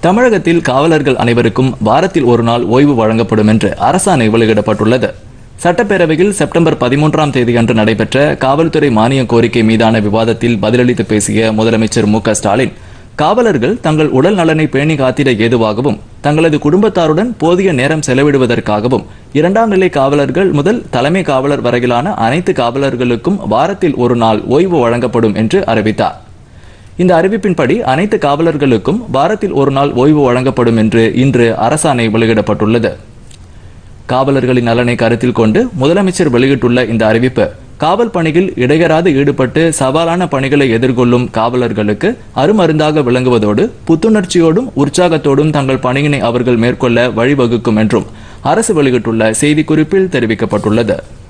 தமிழகத்தில் காவலர்கள் அனைவருக்கும் வாரத்தில் ஒரு நாள் ஓய்வு வழங்கப்படும் என்று அரசாணை வெளியிடப்பட்டுள்ளது சட்டப்பேரவையில் செப்டம்பர் பதிமூன்றாம் தேதியன்று நடைபெற்ற காவல்துறை மானிய கோரிக்கை மீதான விவாதத்தில் பதிலளித்து பேசிய முதலமைச்சர் மு க ஸ்டாலின் காவலர்கள் தங்கள் உடல் நலனை பேணி காத்திட ஏதுவாகவும் தங்களது குடும்பத்தாருடன் போதிய நேரம் செலவிடுவதற்காகவும் இரண்டாம் நிலை காவலர்கள் முதல் தலைமை காவலர் வரையிலான அனைத்து காவலர்களுக்கும் வாரத்தில் ஒரு நாள் ஓய்வு வழங்கப்படும் என்று அறிவித்தார் இந்த அறிவிப்பின்படி அனைத்து காவலர்களுக்கும் வாரத்தில் ஒரு நாள் ஓய்வு வழங்கப்படும் என்று இன்று அரசாணை வெளியிடப்பட்டுள்ளது காவலர்களின் நலனை கருத்தில் கொண்டு முதலமைச்சர் வெளியிட்டுள்ள இந்த அறிவிப்பு காவல் பணியில் இடையறாது ஈடுபட்டு சவாலான பணிகளை எதிர்கொள்ளும் காவலர்களுக்கு அருமருந்தாக விளங்குவதோடு புத்துணர்ச்சியோடும் உற்சாகத்தோடும் தங்கள் பணியினை அவர்கள் மேற்கொள்ள வழிவகுக்கும் என்றும் அரசு வெளியிட்டுள்ள செய்திக்குறிப்பில் தெரிவிக்கப்பட்டுள்ளது